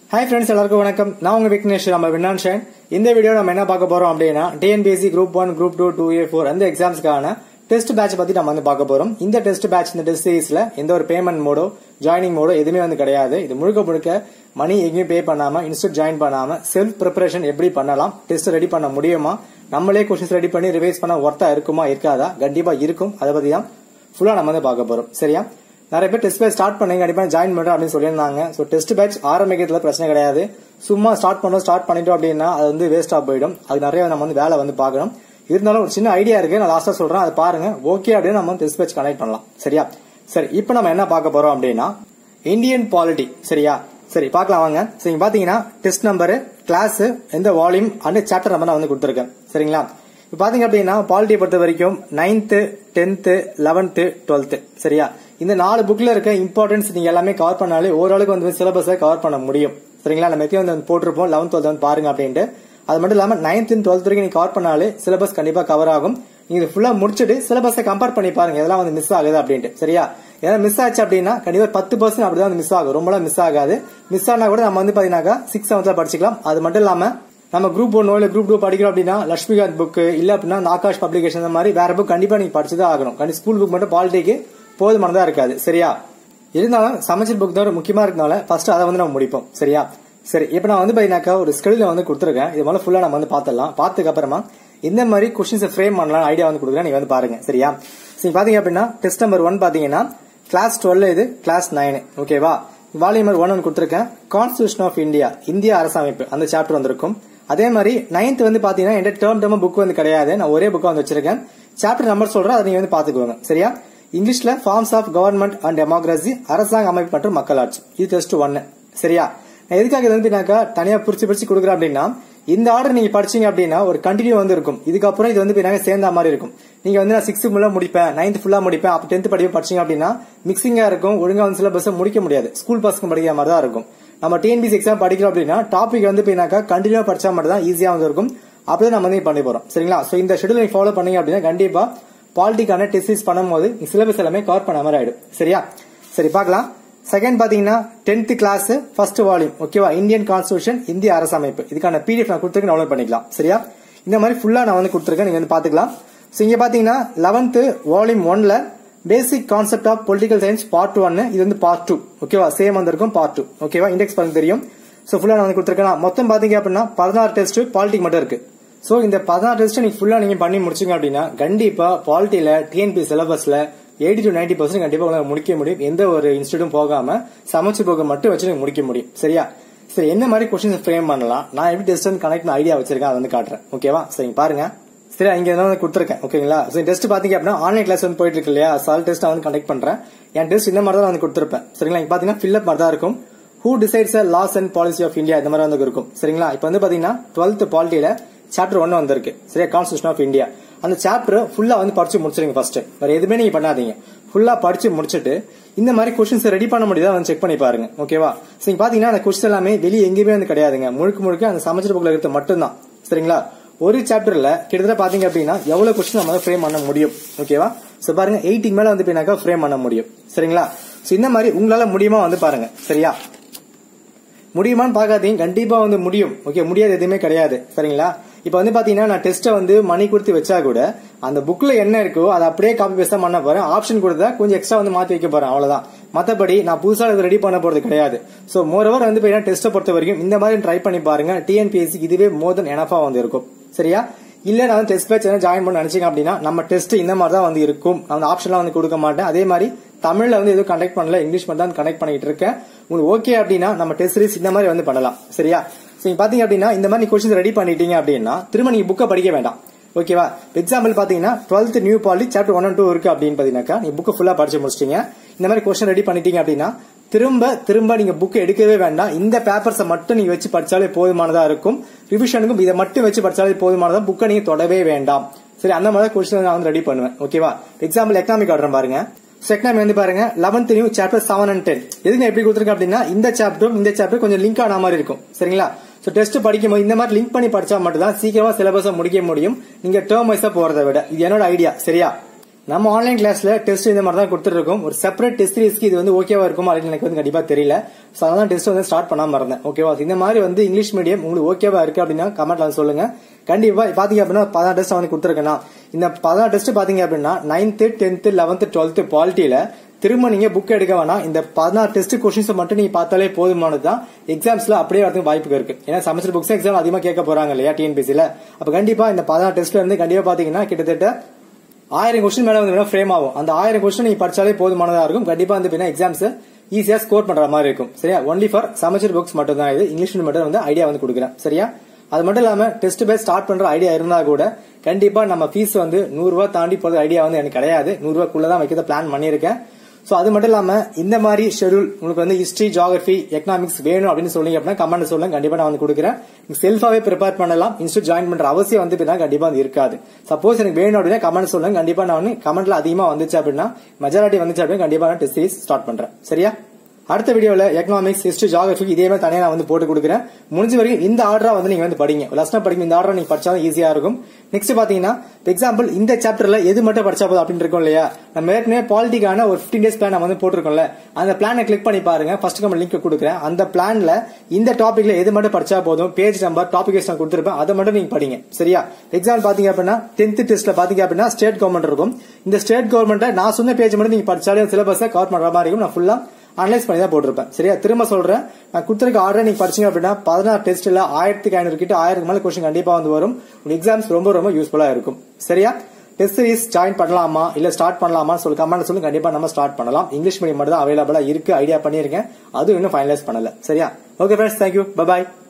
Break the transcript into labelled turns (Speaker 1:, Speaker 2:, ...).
Speaker 1: hi friends எல்லாருக்கும் வணக்கம் நான் உங்க விக்னேஷ் நம்ம விண்ணான் ஷைன் இந்த வீடியோ நம்ம என்ன பார்க்க போறோம் அப்படின்னா TNPSC group one group two two A four அந்த எக்ஸாம்ஸ்க்கான டெஸ்ட் பேட்ச் பத்தி நம்ம வந்து பார்க்க போறோம் இந்த டெஸ்ட் பேட்ச் இந்த டெஸ்ட் சீரீஸ்ல எந்த ஒரு பேமெண்ட் மோடோ ஜாயினிங் மோடோ எதுவுமே வந்து கிடையாது இது முழுக்க முழுக்க மணி எங்கேயும் பே பண்ணாம இன்ஸ்டியூட் ஜாயின் பண்ணாம செல்ஃப் ப்ரிப்பரேஷன் எப்படி பண்ணலாம் டெஸ்ட் ரெடி பண்ண முடியுமா நம்மளே கொஸ்டின்ஸ் ரெடி பண்ணி ரிவைஸ் பண்ண ஒர்த்தா இருக்குமா இருக்காதா கண்டிப்பா இருக்கும் அதை பத்தி தான் ஃபுல்லா நம்ம வந்து பார்க்க போறோம் சரியா நிறைய பேர் டெஸ்ட் பேட்ச் ஸ்டார்ட் பண்ணீங்க கண்டிப்பா ஜாயின் பண்றோம் அப்படின்னு சொல்லியிருந்தாங்க ஸோ டெஸ்ட் பேட்ச் ஆரம்பிக்கிறதுல பிரச்சனை கிடையாது சும்மா ஸ்டார்ட் பண்ணோம் ஸ்டார்ட் பண்ணிட்டோம் அப்படின்னா அது வந்து வேஸ்ட் ஆஃப் போயிடும் அது நிறைய நம்ம வந்து வேலை வந்து பார்க்கணும் இருந்தாலும் ஒரு சின்ன ஐடியா இருக்கு நான் லாஸ்டா சொல்றேன் அதை பாருங்க ஓகே அப்படின்னு நம்ம டெஸ்ட் பேட்ச் கனெக்ட் பண்ணலாம் சரியா சரி இப்போ நம்ம என்ன பார்க்க போறோம் அப்படின்னா இந்தியன் பாலிட்டி சரியா சரி பார்க்கலாம் வாங்க சரி இங்க பாத்தீங்கன்னா டெஸ்ட் நம்பர் கிளாஸ் எந்த வால்யூம் அண்ட் சாப்டர் நம்பர் நான் வந்து கொடுத்துருக்கேன் சரிங்களா இப்போ பாத்தீங்க அப்படின்னா பாலிட்டியை பொறுத்த வரைக்கும் நைன்த்து டென்த்து லெவன்த்து டுவெல்த்து சரியா இந்த நாலு புக்ல இருக்க இம்பார்ட்டன்ஸ் நீங்க எல்லாமே கவர் பண்ணாலே ஓரளவுக்கு வந்து சிலபஸை கவர் பண்ண முடியும் சரிங்களா நம்ம எத்தையும் வந்து போட்டிருப்போம் லெவன்த் டுவெல்த் வந்து பாருங்க அப்படின்ட்டு அது மட்டும் இல்லாம நைன்த் டுவெல்த் வரைக்கும் நீங்க கவர் பண்ணாலே சிலபஸ் கண்டிப்பா கவர் ஆகும் நீங்க ஃபுல்லா முடிச்சுட்டு சிலபஸை கம்பேர் பண்ணி பாருங்க இதெல்லாம் வந்து மிஸ் ஆகுது அப்படின்ட்டு சரியா ஏன்னா மிஸ் ஆச்சு அப்படின்னா கண்டிப்பா பத்து பர்சன்ட் அப்படிதான் மிஸ் ஆகும் ரொம்பலாம் மிஸ் ஆகாது மிஸ் ஆனா கூட நம்ம வந்து பாத்தீங்கன்னா சிக்ஸ் செவன்த்ல படிச்சுக்கலாம் அது மட்டும் இல்லாம நம்ம குரூப் ஒன்னோ இல்ல குரூப் டூ படிக்கிறோம் அப்படின்னா லட்சுமிகாந்த் புக் இல்ல அப்படின்னா ஆகாஷ் பப்ளிகேஷன் இந்த மாதிரி வேற புக் கண்டிப்பா நீங்க படிச்சுதான் ஆகணும் கண்டிப்பா ஸ்கூல் புக் மட்டும் பாலிட்டிக்கு போதுமானதா இருக்காது சரியா இருந்தாலும் சமைச்சர் புக் தான் முக்கியமா இருக்கனால ஃபர்ஸ்ட் அதை வந்து நம்ம முடிப்போம் சரியா சரி இப்போ நான் வந்து பாத்தீங்கன்னாக்கா ஒரு ஸ்கெடியூல வந்து கொடுத்துருக்கேன் இது முதல்ல ஃபுல்லா நம்ம வந்து பாத்திரலாம் பார்த்ததுக்கு அப்புறமா இந்த மாதிரி கொஸ்டின்ஸ் ஃப்ரேம் பண்ணலாம் ஐடியா வந்து கொடுக்குறேன் நீங்க வந்து பாருங்க சரியா சரி பாத்தீங்க அப்படின்னா டெஸ்ட் நம்பர் ஒன் பாத்தீங்கன்னா கிளாஸ் டுவெல் இது கிளாஸ் நைன் ஓகேவா வால்யூம் நம்பர் ஒன் கொடுத்துருக்கேன் கான்ஸ்டியூஷன் ஆஃப் இந்தியா இந்திய அரசமைப்பு அந்த சாப்டர் வந்திருக்கும் அதே மாதிரி நைன்த் வந்து பாத்தீங்கன்னா எந்த டேர்ம் டேர்ம் புக் வந்து கிடையாது நான் ஒரே புக் வந்து வச்சிருக்கேன் சாப்டர் நம்பர் சொல்றேன் அதை நீங்க வந்து பாத்துக்கோங்க சரியா இங்கிலீஷ்ல forms of government and democracy அரசாங்க அமைப்பு மற்றும் மக்களாட்சி இது டெஸ்ட் ஒன்னு சரியா நான் எதுக்காக இது வந்து தனியா பிரிச்சு பிரிச்சு கொடுக்குறேன் அப்படின்னா இந்த ஆர்டர் நீங்க படிச்சீங்க அப்படின்னா ஒரு கண்டினியூ வந்து இருக்கும் இதுக்கப்புறம் இது வந்து பின்னாங்க சேர்ந்த மாதிரி இருக்கும் நீங்க வந்து நான் சிக்ஸ்த் ஃபுல்லா முடிப்பேன் நைன்த் ஃபுல்லா முடிப்பேன் அப்ப டென்த் படிப்பு படிச்சீங்க அப்படின்னா மிக்சிங்கா இருக்கும் ஒழுங்கா வந்து சிலபஸ் முடிக்க முடியாது ஸ்கூல் பசங்க படிக்கிற மாதிரி தான் இருக்கும் நம்ம டிஎன்பிசி எக்ஸாம் படிக்கிறோம் அப்படின்னா டாபிக் வந்து பின்னாக்கா கண்டினியூ படிச்சா மட்டும் தான் ஈஸியா வந்து இருக்கும் அப்படியே நம்ம வந்து பண்ணி போறோம் சரிங்களா சோ இந்த ஷெடியூல் நீங்க ஃபாலோ பண்ணீங்க அப்படின்னா கண்டிப்பா பாலிட்டிக்கான டெஸ்ட் பண்ணும்போது சிலபஸ் எல்லாமே கவர் பண்ண மாதிரி ஆயிடும் சரியா சரி பார்க்கலாம் செகண்ட் பாத்தீங்கன்னா டென்த் கிளாஸ் ஃபர்ஸ்ட் வால்யூம் ஓகேவா இந்தியன் கான்ஸ்டியூஷன் இந்திய அரசமைப்பு இதுக்கான பிடிஎஃப் நான் கொடுத்துருக்கேன் டவுன்லோட் பண்ணிக்கலாம் சரியா இந்த மாதிரி ஃபுல்லா நான் வந்து கொடுத்துருக்கேன் நீங்க வந்து பாத்துக்கலாம் சோ இங்க பாத்தீங்கன்னா லெவன்த் வால்யூம் ஒன்ல basic concept of political science part one இது வந்து பார்ட் டூ ஓகேவா சேம் வந்திருக்கும் பார்ட் டூ ஓகேவா இண்டெக்ஸ் பண்ண தெரியும் சோ ஃபுல்லா நான் வந்து கொடுத்துருக்கேன் மொத்தம் பாத்தீங்க அப்படின்னா பதினாறு டெஸ்ட் பாலிட்டிக் மட்டும் இருக்கு சோ இந்த பதினாறு டெஸ்ட் நீங்க ஃபுல்லா நீங்க பண்ணி முடிச்சீங்க அப்படின்னா கண்டிப்பா பாலிட்டியில டிஎன்பி சிலபஸ்ல எயிட்டி டு நைன்டி பர்சன்ட் கண்டிப்பா உங்களுக்கு முடிக்க முடியும் எந்த ஒரு இன்ஸ்டியூட்டும் போகாம சமைச்சு போக மட்டும் வச்சு நீங்க முடிக்க முடியும் சரியா சரி என்ன மாதிரி கொஸ்டின்ஸ் ஃப்ரேம் பண்ணலாம் நான் எப்படி டெஸ்ட் வந்து கனெக்ட் ஐடியா வச்சிருக்கேன் அதை வந்து காட்டுறேன் ஓகேவா சரிங்க பாருங்க சரி இங்க வந்து கொடுத்துருக்கேன் ஓகேங்களா சோ டெஸ்ட் பாத்தீங்க அப்படின்னா ஆன்லைன் கிளாஸ் வந்து போயிட்டு இருக்கு இல்லையா சால் டெஸ்ட் வந்து கனெக்ட் பண்றேன் என் டெஸ்ட் இந்த மாதிரி தான் வந்து கொடுத்துருப்பேன் சரிங்களா இங்க பாத்தீங்கன்னா ஃபில்அப் மாதிரி தான் இருக்கும் who decides laws and policy of India இந்த மாதிரி வந்து இருக்கும் சரிங்களா இப்போ வந்து பாத்தீங்கன்னா டுவெல்த் பாலிட்டியில சாப்டர் ஒன்னு வந்திருக்கு சரியா கான்ஸ்டியூஷன் ஆஃப் இந்தியா அந்த சாப்டர் ஃபுல்லா வந்து படிச்சு முடிச்சிருங்க ஃபர்ஸ்ட் வேற எதுவுமே நீங்க பண்ணாதீங்க ஃபுல்லா படிச்சு முடிச்சுட்டு இந்த மாதிரி கொஸ்டின்ஸ் ரெடி பண்ண முடியுதா வந்து செக் பண்ணி பாருங்க ஓகேவா நீங்க பாத்தீங்கன்னா அந்த கொஸ்டின் எல்லாமே வெளியே எங்கேயுமே வந்து கிடையாதுங்க முழுக்க முழுக்க அந்த சமைச்சர் புக்ல இருக்கிறது மட்டும்தான் சரிங்களா ஒரு சாப்டர்ல கிட்டத்தட்ட பாத்தீங்க அப்படின்னா எவ்வளவு கொஸ்டின் நம்ம ஃப்ரேம் பண்ண முடியும் ஓகேவா சோ பாருங்க எயிட்டிக்கு மேல வந்து பின்னாக்கா ஃப்ரேம் பண்ண முடியும் சரிங்களா சோ இந்த மாதிரி உங்களால முடியுமா வந்து பாருங்க சரியா முடியுமான்னு பாக்காதீங்க கண்டிப்பா வந்து முடியும் ஓகே முடியாது எதுவுமே கிடையாது சரிங்களா இப்ப வந்து பாத்தீங்கன்னா நான் டெஸ்ட்டை வந்து மணி கொடுத்து வச்சா கூட அந்த புக்ல என்ன இருக்கோ அதை அப்படியே காப்பி பேஸ்ட் பண்ண போறேன் ஆப்ஷன் கொடுத்தா கொஞ்சம் எக்ஸ்ட்ரா வந்து மாத்தி வைக்க போறேன் அவ்வளவுதான் மத்தபடி நான் புதுசா இது ரெடி பண்ண போறது கிடையாது சோ மோரோவர் வந்து பாத்தீங்கன்னா டெஸ்ட்டை பொறுத்த வரைக்கும் இந்த மாதிரி ட்ரை பண்ணி பாருங்க டிஎன்பிஎஸ்சி இதுவே மோர் தென் எனஃபா வந்து இருக்கும் சரியா இல்ல நான் டெஸ்ட் பேட்ச் ஜாயின் பண்ண நினைச்சீங்க அப்படின்னா நம்ம டெஸ்ட் இந்த மாதிரி தான் வந்து இருக்கும் நான் ஆப்ஷன்லாம் வந்து கொடுக்க மாட்டேன் அதே மாதிரி தமிழ்ல வந்து எதுவும் கனெக்ட் பண்ணல இங்கிலீஷ் மட்டும் தான் கனெக்ட் பண்ணிட்டு இருக்கேன் உங்களுக்கு ஓகே அப்படின்னா நம்ம டெஸ்ட் சீரிஸ் இந்த மாதிரி வந்து பண்ணலாம் சரியா நீங்க பாத்தீங்க அப்படின்னா இந்த மாதிரி கொஸ்டின் ரெடி பண்ணிட்டீங்க அப்படின்னா திரும்ப நீங்க புக்கை படிக்க வேண்டாம் ஓகேவா எக்ஸாம்பிள் பாத்தீங்கன்னா டுவெல்த் நியூ பாலி சாப்டர் ஒன் அண்ட் டூ இருக்கு அப்படின்னு பாத்தீங்கன்னா நீங்க புக்கு ஃபுல்லா படிச்சு முடிச்சிட்டீங்க இந்த மாதிரி கொஸ்டின் ரெடி பண்ணிட்டீங்க அப்படின்னா திரும்ப திரும்ப நீங்க புக் எடுக்கவே வேண்டாம் இந்த பேப்பர்ஸை மட்டும் நீங்க வச்சு படிச்சாலே போதுமானதா இருக்கும் ரிவிஷனுக்கும் இதை மட்டும் வச்சு படிச்சாலே போதுமானதா புக்கை நீங்க தொடவே வேண்டாம் சரி அந்த மாதிரி கொஸ்டின் நான் வந்து ரெடி பண்ணுவேன் ஓகேவா எக்ஸாம்பிள் எக்கனாமிக் ஆர்டர் பாருங்க செகண்ட் வந்து பாருங்க eleventh new chapter seven and ten எதுக்கு எப்படி கொடுத்துருக்கேன் அப்படின்னா இந்த சாப்டரும் இந்த சாப்டர் கொஞ்சம் லிங்க் ஆன மாதிரி இருக்கும் சரிங்களா சோ டெஸ்ட் படிக்கும் போது இந்த மாதிரி லிங்க் பண்ணி படிச்சா மட்டும் தான் சீக்கிரமா சிலபஸை முடிக்க முடியும் நீங்க டேர்ம் வைஸா போறதை விட இது என்னோட ஐடியா சரியா நம்ம ஆன்லைன் கிளாஸ்ல டெஸ்ட் இந்த மாதிரி தான் கொடுத்துருக்கோம் ஒரு செப்பரேட் டெஸ்ட் சீரிஸ்க்கு இது வந்து ஓகேவா இருக்குமா அப்படின்னு எனக்கு வந்து கண்டிப்பா தெரியல சோ அதான் டெஸ்ட் வந்து ஸ்டார்ட் பண்ணாம இருந்தேன் ஓகேவா இந்த மாதிரி வந்து இங்கிலீஷ் மீடியம் உங்களுக்கு ஓகேவா இருக்கு அப்படின்னா கமெண்ட்ல வந்து சொல்லுங்க கண்டிப்பா பாத்தீங்க அப்படின்னா பதினாறு டெஸ்ட் வந்து கொடுத்துருக்கேன்னா இந்த பதினாறு டெஸ்ட் பாத்தீங்க அப்படின்னா நைன்த் டென்த் லெவன்த் டுவெல்த் பாலிட்டியில திரும்ப நீங்க புக் எடுக்க வேணாம் இந்த பதினாறு டெஸ்ட் கொஸ்டின்ஸ் மட்டும் நீங்க பார்த்தாலே போதுமானது தான் எக்ஸாம்ஸ்ல அப்படியே வரதுக்கு வாய்ப்பு இருக்கு ஏன்னா செமஸ்டர் புக்ஸ் எக்ஸாம் அதிகமா கேட்க போறாங்க இல்லையா டிஎன்பிசில அப்ப கண்டிப்பா இந்த பதினாறு டெஸ்ட்ல இருந்து கண்டிப்பா பாத்தீங்கன்னா கிட்டத்தட்ட ஆயிரம் கொஸ்டின் மேல வந்து ஃப்ரேம் ஆகும் அந்த ஆயிரம் கொஸ்டின் நீங்க படிச்சாலே போதுமானதா இருக்கும் கண்டிப்பா வந்து எக்ஸாம்ஸ் ஈஸியா ஸ்கோர் பண்ற மாதிரி இருக்கும் சரியா ஒன்லி ஃபார் சமச்சர் புக்ஸ் மட்டும் தான் இது இங்கிலீஷ் மட்டும் வந்து ஐடியா வந்து கொடுக்குறேன் சரியா அது மட்டும் இல்லாம டெஸ்ட் பேஸ் ஸ்டார்ட் பண்ற ஐடியா இருந்தா கூட கண்டிப்பா நம்ம ஃபீஸ் வந்து நூறு ரூபாய் தாண்டி போறது ஐடியா வந்து எனக்கு கிடையாது நூறு ரூபாய்க்குள்ளதான் வைக்கிறத பிளான் பண்ணியிருக்கேன் சோ அது மட்டும் இல்லாம இந்த மாதிரி ஷெடியூல் உங்களுக்கு வந்து ஹிஸ்டரி ஜியாகிரபி எக்கனாமிக்ஸ் வேணும் அப்படின்னு சொன்னீங்க அப்படின்னா கமெண்ட் சொல்லுங்க கண்டிப்பா நான் வந்து கொடுக்குறேன் செல்ஃபாவே ப்ரிப்பேர் பண்ணலாம் இன்ஸ்டியூட் ஜாயின் பண்ற அவசியம் வந்து பின்னா கண்டிப்பா வந்து இருக்காது சப்போஸ் எனக்கு வேணும் அப்படின்னா கமெண்ட் சொல்லுங்க கண்டிப்பா நான் வந்து கமெண்ட்ல அதிகமா வந்துச்சு அப்படின்னா மெஜாரிட்டி வந்துச்சு அப்படின்னா கண்டிப்பா நான் டெஸ்ட் சீரிஸ் ஸ்டார்ட் பண்றேன் சரியா அடுத்த வீடியோல எக்கனாமிக்ஸ் ஹிஸ்டரி ஜியாகிரபி இதே மாதிரி தனியா நான் வந்து போட்டு கொடுக்குறேன் முடிஞ்ச வரைக்கும் இந்த ஆர்டரா வந்து நீங்க வந்து படிங்க லஸ்னா படிக்கும் இந்த ஆர்டர் நீங்க படிச்சாலும் ஈஸியா இருக்கும் நெக்ஸ்ட் பாத்தீங்கன்னா எக்ஸாம்பிள் இந்த சாப்டர்ல எது மட்டும் படிச்சா போதும் அப்படின்னு இருக்கோம் இல்லையா நம்ம ஏற்கனவே பாலிட்டிக்கான ஒரு பிப்டீன் டேஸ் பிளான் வந்து போட்டிருக்கோம்ல அந்த பிளானை கிளிக் பண்ணி பாருங்க ஃபர்ஸ்ட் கமெண்ட் லிங்க் கொடுக்குறேன் அந்த பிளான்ல இந்த டாபிக்ல எது மட்டும் படிச்சா போதும் பேஜ் நம்பர் டாபிக் வைஸ் நான் கொடுத்துருப்பேன் அதை மட்டும் நீங்க படிங்க சரியா எக்ஸாம்பிள் பாத்தீங்க அப்படின்னா டென்த் டெஸ்ட்ல பாத்தீங்க அப்படின்னா ஸ்டேட் கவர்மெண்ட் இருக்கும் இந்த ஸ்டேட் கவர்மெண்ட்ல நான் சொன்ன பேஜ் மட்டும் நீங்க படிச்சாலே சிலபஸை கவர் பண்ற மாதிரி இருக்கும் நான் ஃபுல்லா அனலைஸ் பண்ணி தான் போட்டிருப்பேன் சரியா திரும்ப சொல்றேன் நான் கொடுத்துருக்க ஆர்டர் நீங்க படிச்சீங்க அப்படின்னா பதினாறு டெஸ்ட்ல ஆயிரத்துக்கு ஐநூறு கிட்ட ஆயிரத்துக்கு மேல கொஸ்டின் கண்டிப்பா வந்து வரும் எக்ஸாம்ஸ் ரொம்ப ரொம்ப யூஸ்ஃபுல்லா இருக்கும் சரியா டெஸ்ட் சீரிஸ் ஜாயின் பண்ணலாமா இல்ல ஸ்டார்ட் பண்ணலாமா சொல்லி கமெண்ட் சொல்லி கண்டிப்பா நம்ம ஸ்டார்ட் பண்ணலாம் இங்கிலீஷ் மீடியம் மட்டும் தான் அவைலபிளா இருக்கு ஐடியா பண்ணிருக்கேன் அதுவும் இன்னும் ஃபைனலைஸ் பண்ணல சரியா ஓகே ஃப்ரெண்ட்ஸ் தேங்க்யூ பாய்